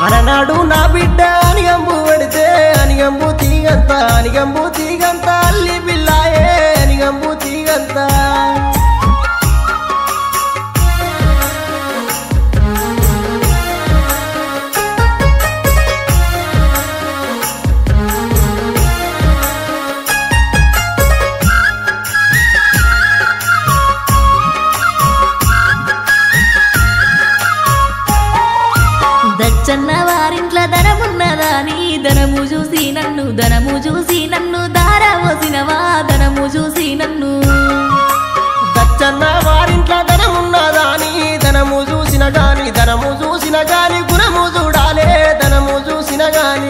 అలనాడు నా బిడ్డ అనిగంబు పెడితే అనిగంబు తీగంత అనిగంబు తీగంత అల్లి బిల్లాయే అనిగంబు తీగంత దచ్చన్న వారింట్ల ధనమున్నదా నీ ధనము చూసి నన్ను ధనము చూసి నన్ను దారా పోసినవా ధనము చూసి నన్ను దచ్చన్న వారింట్ల ధనమున్నదా అని ధనము చూసిన గాని ధనము చూసిన గాని గుణము చూడాలే ధనము చూసిన గాని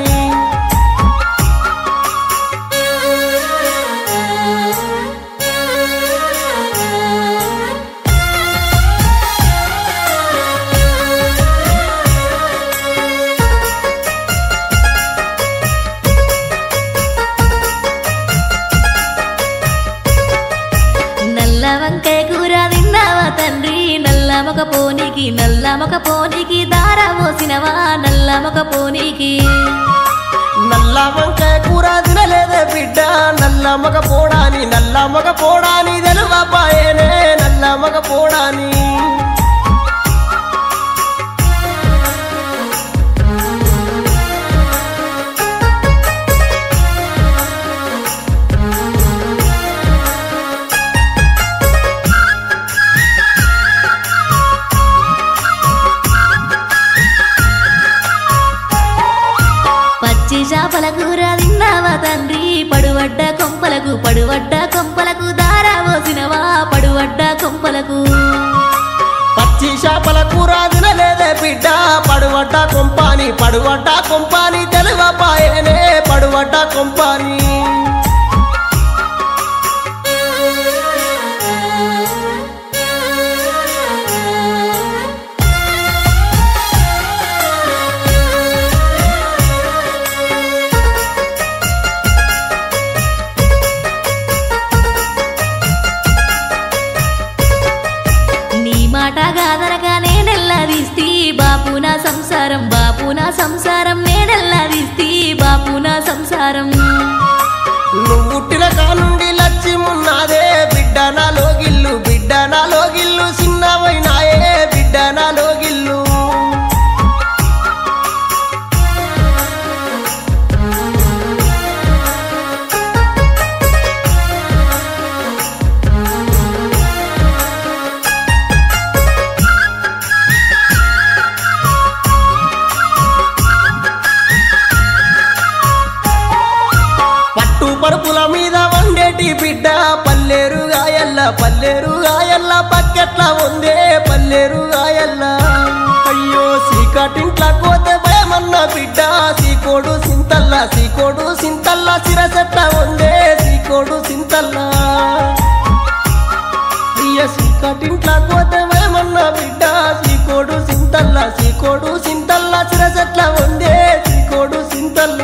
నల్ల వంకాయ కూర తిన్నావా తండ్రి నల్ల మొక పోనీకి నల్ల మొక పోనీకి దారా పోసినవా నల్ల మొక పోనీకి నల్ల వంకాయ కూర తినలేదే బిడ్డ నల్ల మగ పోడాని నల్ల మగ పోడాని తెలువపాయనే నల్ల మగ పోడాని పచ్చి చేపల కూర తిన్నావా తండ్రి పడువడ్డ కొంపలకు పడువడ్డ కొంపలకు దారా పోసినవా పడువడ్డ కొంపలకు పచ్చి చేపల కూర తినలేదే బిడ్డ పడువడ్డ కొంపాని పడువడ్డ కొంపాని తెలువపాయనే పడువడ్డ కొంపాని నీ మాట కాదనగా నేనెల్లదీస్తి బాపు నా సంసారం బాపు నా సంసారం నేనెల్లదీస్తి బాపు నా సంసారం నువ్వు పుట్టిన కానుండి లక్ష్యమున్నదే బిడ్డ నాలో గిల్లు బిడ్డ నాలో గిల్లు చిన్నవైనాయే బిడ్డ నాలో గిల్లు పట్టు పరుపుల మీద వండేటి బిడ్డ పల్లేరు గాయల్ల పల్లేరు గాయల్ల పక్కెట్ల ఉందే పల్లేరు గాయల్ల అయ్యో సీకటింట్ల కోతే భయమన్న బిడ్డ సీకోడు సింతల్ల సీకోడు సింతల్ల సిరసెట్ల ఉందే సీకోడు సింతల్ల అయ్య సీకటింట్ల కోతే భయమన్న బిడ్డ సీకోడు సింతల్ల సీకోడు సింతల్ల సిరసెట్ల ఉందే సీకోడు సింతల్ల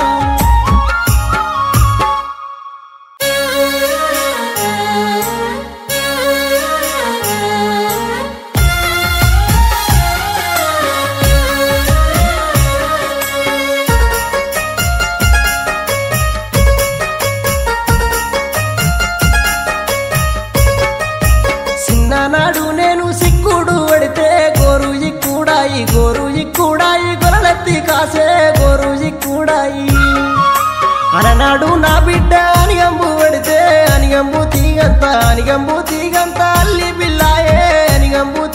చిన్ననాడు నేను సిక్కుడు పడితే గోరు ఇక్కుడాయి గోరు ఇక్కుడాయి గొరలెత్తి కాసే గోరు ఇక్కుడాయి అలనాడు నా బిడ్డ అనిగంబు పడితే అనిగంబు తీగంత అనిగంబు తీగంత అల్లి బిల్లాయే అనిగంబు